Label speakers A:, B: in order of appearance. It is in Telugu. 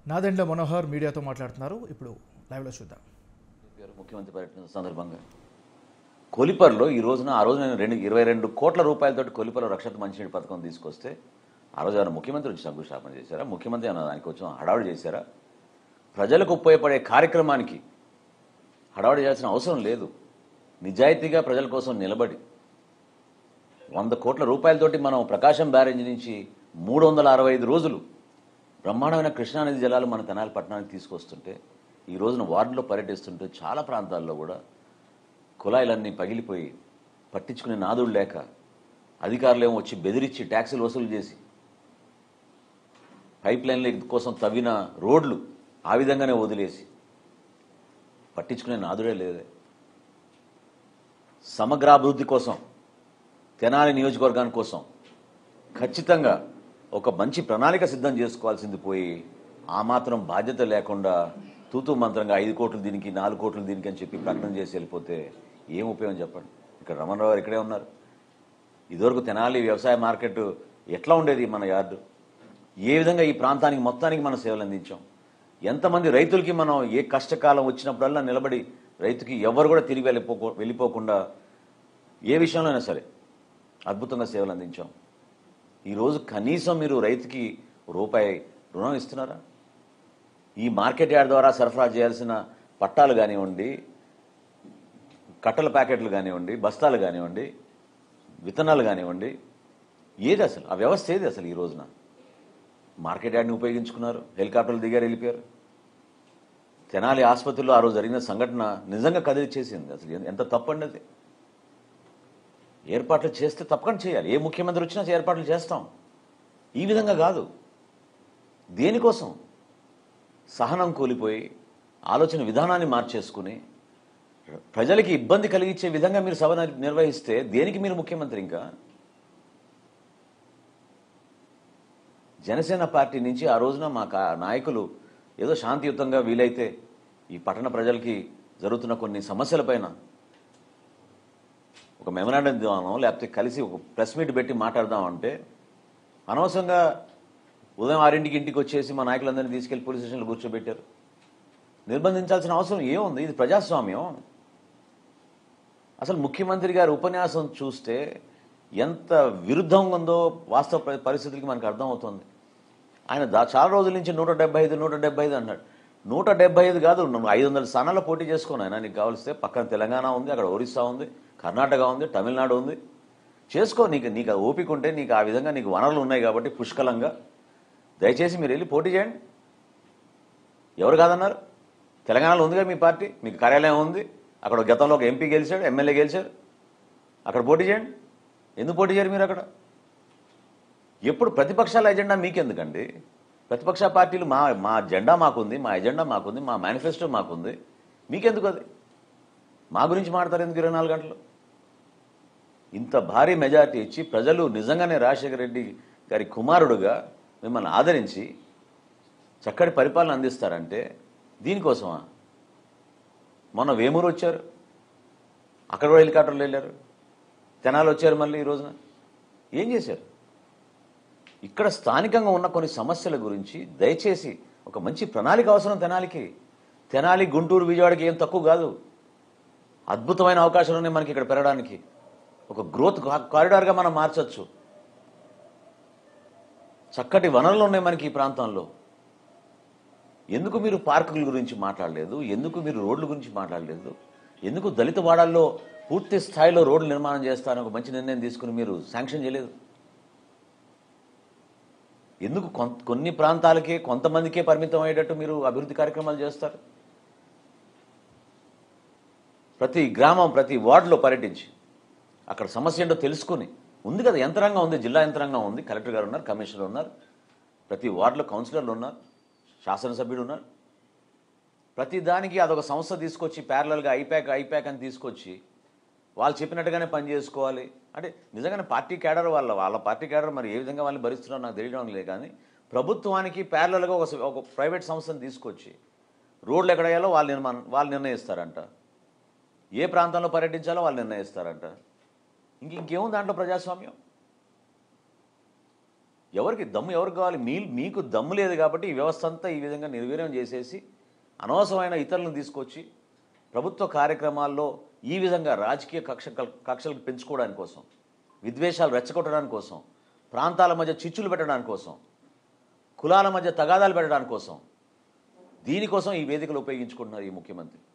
A: నాదెండ్ల మనోహర్ మీడియాతో మాట్లాడుతున్నారు ఇప్పుడు లైవ్లో చూద్దాం
B: గారు ముఖ్యమంత్రి పర్యటన సందర్భంగా కొలిపర్లో ఈ రోజున ఆ రోజు నేను రెండు ఇరవై రెండు కోట్ల రూపాయలతోటి కొలిపర్లో రక్షత మంచినీటి పథకం తీసుకొస్తే ఆ రోజు ఏమైనా ముఖ్యమంత్రి వచ్చి శంకుస్థాపన చేశారా ముఖ్యమంత్రి ఏమైనా దానికి వచ్చి హడావుడి చేశారా ప్రజలకు ఉపయోగపడే కార్యక్రమానికి హడావుడి చేయాల్సిన అవసరం లేదు నిజాయితీగా ప్రజల కోసం నిలబడి వంద కోట్ల రూపాయలతోటి మనం ప్రకాశం బ్యారేజ్ నుంచి మూడు వందల అరవై ఐదు రోజులు బ్రహ్మాండమైన కృష్ణానది జలాలు మన తెనాలి పట్టణానికి తీసుకొస్తుంటే ఈ రోజున వార్డులో పర్యటిస్తుంటే చాలా ప్రాంతాల్లో కూడా కుళాయిలన్నీ పగిలిపోయి పట్టించుకునే నాదుడు లేక అధికారులు ఏమో వచ్చి బెదిరించి ట్యాక్సీలు వసూలు చేసి పైప్ లైన్ల కోసం తవ్విన రోడ్లు ఆ విధంగానే వదిలేసి పట్టించుకునే నాదుడే లేదే సమగ్రాభివృద్ధి కోసం తెనాలి నియోజకవర్గాని కోసం ఖచ్చితంగా ఒక మంచి ప్రణాళిక సిద్ధం చేసుకోవాల్సింది పోయి ఆ మాత్రం బాధ్యత లేకుండా తూతూ మంత్రంగా ఐదు కోట్లు దీనికి నాలుగు కోట్లు దీనికి అని చెప్పి ప్రకటన చేసి వెళ్ళిపోతే ఏం ఉపయోగం చెప్పండి ఇక్కడ రమణరావు గారు ఇక్కడే ఉన్నారు ఇదివరకు తెనాలి వ్యవసాయ మార్కెట్ ఎట్లా ఉండేది మన యార్డు ఏ విధంగా ఈ ప్రాంతానికి మొత్తానికి మనం సేవలు అందించాం ఎంతమంది రైతులకి మనం ఏ కష్టకాలం వచ్చినప్పుడల్లా నిలబడి రైతుకి ఎవరు కూడా తిరిగి వెళ్ళిపోకు వెళ్ళిపోకుండా ఏ విషయంలో అయినా సరే అద్భుతంగా సేవలు అందించాం ఈరోజు కనీసం మీరు రైతుకి రూపాయి రుణం ఇస్తున్నారా ఈ మార్కెట్ యార్డ్ ద్వారా సరఫరా చేయాల్సిన పట్టాలు కానివ్వండి కట్టల ప్యాకెట్లు కానివ్వండి బస్తాలు కానివ్వండి విత్తనాలు కానివ్వండి ఏది అసలు ఆ వ్యవస్థ ఏది అసలు ఈ రోజున మార్కెట్ యార్డ్ని ఉపయోగించుకున్నారు హెలికాప్టర్లు దిగారు వెళ్ళిపోయారు తెనాలి ఆసుపత్రిలో ఆ రోజు జరిగిన సంఘటన నిజంగా కదిలిచ్చేసింది అసలు ఎంత- ఎంత తప్పండి అది ఏర్పాట్లు చేస్తే తప్పకుండా చేయాలి ఏ ముఖ్యమంత్రి వచ్చినా ఏర్పాట్లు చేస్తాం ఈ విధంగా కాదు దేనికోసం సహనం కూలిపోయి ఆలోచన విధానాన్ని మార్చేసుకుని ప్రజలకి ఇబ్బంది కలిగించే విధంగా మీరు సభ నిర్- నిర్వహిస్తే దేనికి మీరు ముఖ్యమంత్రి ఇంకా జనసేన పార్టీ నుంచి ఆ రోజున మా కా- నాయకులు ఏదో శాంతియుతంగా వీలైతే ఈ పట్టణ ప్రజలకి జరుగుతున్న కొన్ని సమస్యలపైన ఒక మెమరాండం ఇద్దామనో లేకపోతే కలిసి ఒక ప్రెస్ మీట్ పెట్టి మాట్లాడదాం అంటే అనవసరంగా ఉదయం ఆరింటికి ఇంటికి వచ్చేసి మా నాయకులందరినీ తీసుకెళ్లి పోలీస్ స్టేషన్లో కూర్చోబెట్టారు నిర్బంధించాల్సిన అవసరం ఏముంది ఇది ప్రజాస్వామ్యం అసలు ముఖ్యమంత్రి గారి ఉపన్యాసం చూస్తే ఎంత విరుద్ధంగా ఉందో వాస్తవ పరి- పరిస్థితులకి మనకు అర్థమవుతుంది ఆయన దా చాలా రోజుల నుంచి నూట డెబ్బై ఐదు నూట డెబ్బై ఐదు అన్నాడు నూట డెబ్బై ఐదు కాదు నువ్వు ఐదు వందల స్థానాల్లో పోటీ చేసుకోను ఆయన నీకు కావలిస్తే పక్కన తెలంగాణ ఉంది అక్కడ ఒరిస్సా ఉంది కర్ణాటక ఉంది తమిళనాడు ఉంది చేసుకో నీకు నీకు ఆ ఓపిక ఉంటే నీకు ఆ విధంగా నీకు వనరులు ఉన్నాయి కాబట్టి పుష్కలంగా దయచేసి మీరు వెళ్ళి పోటీ చేయండి ఎవరు కాదన్నారు తెలంగాణలో ఉందిగా మీ పార్టీ మీకు కార్యాలయం ఉంది అక్కడ గతంలో ఒక ఎంపీ గెలిచాడు ఎమ్మెల్యే గెలిచాడు అక్కడ పోటీ చేయండి ఎందుకు పోటీ చేయరు మీరు అక్కడ ఎప్పుడు ప్రతిపక్షాల ఎజెండా మీకెందుకండి ప్రతిపక్ష పార్టీలు మా మా జెండా మాకుంది మా ఎజెండా మాకుంది మా మేనిఫెస్టో మాకుంది మీకెందుకు అది మా గురించి మాడతారు ఎందుకు ఇరవై నాలుగు గంటలు ఇంత భారీ మెజారిటీ ఇచ్చి ప్రజలు నిజంగానే రాజశేఖర రెడ్డి గారి కుమారుడుగా మిమ్మల్ని ఆదరించి చక్కటి పరిపాలన అందిస్తారంటే దీనికోసమా మొన్న వేమూరు వచ్చారు అక్కడ కూడా హెలికాప్టర్లు వెళ్ళారు తెనాలి వచ్చారు మళ్ళీ ఈ రోజున ఏం చేశారు ఇక్కడ స్థానికంగా ఉన్న కొన్ని సమస్యల గురించి దయచేసి ఒక మంచి ప్రణాళిక అవసరం తెనాలికి తెనాలి గుంటూరు విజయవాడకి ఏం తక్కువ కాదు అద్భుతమైన అవకాశాలు ఉన్నాయి మనకి ఇక్కడ పెరగడానికి ఒక గ్రోత్ కారిడార్గా మనం మార్చొచ్చు చక్కటి వనరులు ఉన్నాయి మనకి ఈ ప్రాంతంలో ఎందుకు మీరు పార్కుల గురించి మాట్లాడలేదు ఎందుకు మీరు రోడ్ల గురించి మాట్లాడలేదు ఎందుకు దళిత వాడాల్లో పూర్తి స్థాయిలో రోడ్లు నిర్మాణం చేస్తారని ఒక మంచి నిర్ణయం తీసుకుని మీరు శాంక్షన్ చేయలేదు ఎందుకు కొన్- కొన్ని ప్రాంతాలకే కొంతమందికే పరిమితం అయ్యేటట్టు మీరు అభివృద్ధి కార్యక్రమాలు చేస్తారు ప్రతి గ్రామం ప్రతి వార్డులో పర్యటించి అక్కడ సమస్య ఏంటో తెలుసుకుని ఉంది కదా యంత్రాంగం ఉంది జిల్లా యంత్రాంగం ఉంది కలెక్టర్ గారు ఉన్నారు కమిషనర్ ఉన్నారు ప్రతి వార్డులో కౌన్సిలర్లు ఉన్నారు శాసనసభ్యుడు ఉన్నారు ప్రతి దానికి అదొక సంస్థ తీసుకొచ్చి ప్యారలల్గా ఐప్యాక్ ఐప్యాక్ అని తీసుకొచ్చి వాళ్ళు చెప్పినట్టుగానే పని చేసుకోవాలి అంటే నిజంగానే పార్టీ క్యాడర్ వాళ్ళ వాళ్ళ పార్టీ క్యాడర్ మరి ఏ విధంగా వాళ్ళని భరిస్తున్నారో నాకు తెలియడం లేదు కానీ ప్రభుత్వానికి ప్యారలల్గా ఒక ఒక ప్రైవేట్ సంస్థను తీసుకొచ్చి రోడ్లు ఎక్కడ వేయాలో వాళ్ళు నిర్మాణం వాళ్ళు నిర్ణయిస్తారంట ఏ ప్రాంతంలో పర్యటించాలో వాళ్ళు నిర్ణయిస్తారంట ఇంక ఇంకేముంది దాంట్లో ప్రజాస్వామ్యం ఎవరికి దమ్ము ఎవరికి కావాలి మీ మీకు దమ్ము లేదు కాబట్టి ఈ వ్యవస్థ అంతా ఈ విధంగా నిర్వీర్యం చేసేసి అనవసరమైన ఇతరులను తీసుకొచ్చి ప్రభుత్వ కార్యక్రమాల్లో ఈ విధంగా రాజకీయ కక్ష కక్షలకు పెంచుకోవడానికి కోసం విద్వేషాలు రెచ్చగొట్టడానికి కోసం ప్రాంతాల మధ్య చిచ్చులు పెట్టడానికి కోసం కులాల మధ్య తగాదాలు పెట్టడానికి కోసం దీనికోసం ఈ వేదికలు ఉపయోగించుకుంటున్నారు ఈ ముఖ్యమంత్రి